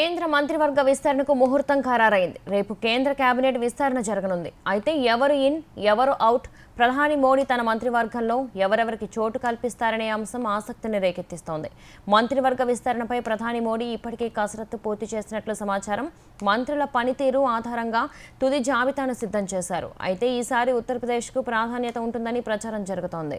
కేంద్ర మంత్రివర్గ విస్తరణకు ముహూర్తం ఖరారైంది రేపు కేంద్ర కేబినెట్ విస్తరణ జరగనుంది అయితే ఎవరు ఇన్ ఎవరు అవుట్ ప్రధాని మోడీ తన మంత్రివర్గంలో ఎవరెవరికి చోటు కల్పిస్తారనే అంశం ఆసక్తిని రేకెత్తిస్తోంది మంత్రివర్గ విస్తరణపై ప్రధాని మోడీ ఇప్పటికే కసరత్తు పూర్తి చేసినట్లు సమాచారం మంత్రుల పనితీరు ఆధారంగా తుది జాబితాను సిద్ధం చేశారు అయితే ఈసారి ఉత్తరప్రదేశ్కు ప్రాధాన్యత ఉంటుందని ప్రచారం జరుగుతోంది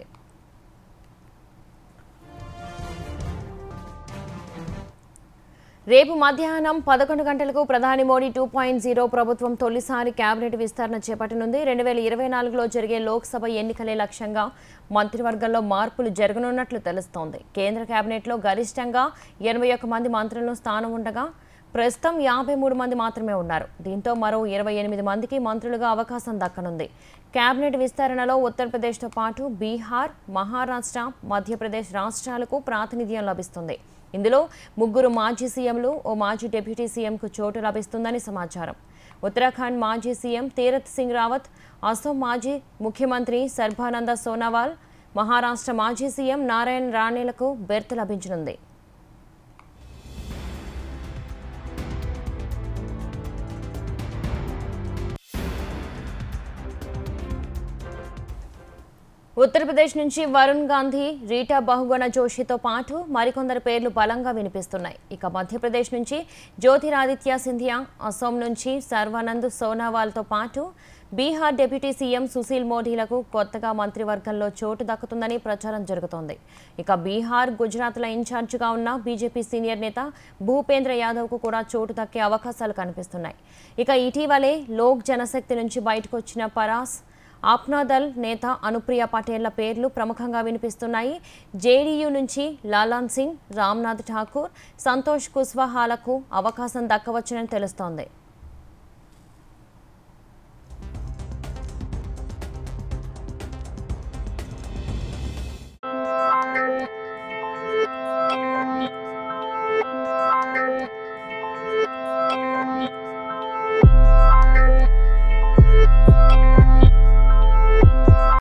రేపు మధ్యాహ్నం పదకొండు గంటలకు ప్రధాని మోడీ టూ పాయింట్ జీరో ప్రభుత్వం తొలిసారి కేబినెట్ విస్తరణ చేపట్టనుంది రెండు వేల ఇరవై నాలుగులో జరిగే లోక్సభ ఎన్నికలే లక్ష్యంగా మంత్రివర్గంలో మార్పులు జరగనున్నట్లు తెలుస్తోంది కేంద్ర కేబినెట్లో గరిష్టంగా ఎనభై ఒక్క మంది మంత్రులను స్థానం ఉండగా ప్రస్తుతం యాభై మూడు మంది మాత్రమే ఉన్నారు దీంతో మరో ఇరవై ఎనిమిది మందికి మంత్రులుగా అవకాశం దక్కనుంది కేబినెట్ విస్తరణలో ఉత్తరప్రదేశ్తో పాటు బీహార్ మహారాష్ట్ర మధ్యప్రదేశ్ రాష్ట్రాలకు ప్రాతినిధ్యం లభిస్తుంది ఇందులో ముగ్గురు మాజీ సీఎంలు ఓ మాజీ డిప్యూటీ సీఎంకు చోటు లభిస్తుందని సమాచారం ఉత్తరాఖండ్ మాజీ సీఎం తీరత్ సింగ్ రావత్ అసోం మాజీ ముఖ్యమంత్రి సర్బానంద సోనోవాల్ మహారాష్ట్ర మాజీ సీఎం నారాయణ్ రాణేలకు బెర్త్ లభించనుంది ఉత్తరప్రదేశ్ నుంచి వరుణ్ గాంధీ రీటా బహుగుణ జోషితో పాటు మరికొందరు పేర్లు బలంగా వినిపిస్తున్నాయి ఇక మధ్యప్రదేశ్ నుంచి జ్యోతిరాదిత్య సింధియా అసోం నుంచి సర్వానంద్ సోనావాల్తో పాటు బీహార్ డిప్యూటీ సీఎం సుశీల్ మోడీలకు కొత్తగా మంత్రివర్గంలో చోటు దక్కుతుందని ప్రచారం జరుగుతోంది ఇక బీహార్ గుజరాత్ల ఇన్ఛార్జిగా ఉన్న బీజేపీ సీనియర్ నేత భూపేంద్ర యాదవ్కు కూడా చోటు దక్కే అవకాశాలు కనిపిస్తున్నాయి ఇక ఇటీవలే లోక్ జనశక్తి నుంచి బయటకు వచ్చిన పరాస్ ఆప్నాదల్ నేత అనుప్రియ పటేళ్ల పేర్లు ప్రముఖంగా వినిపిస్తున్నాయి జేడీయూ నుంచి లాలాన్ సింగ్ రామ్నాథ్ ఠాకూర్ సంతోష్ కుష్వాహాలకు అవకాశం దక్కవచ్చునని తెలుస్తోంది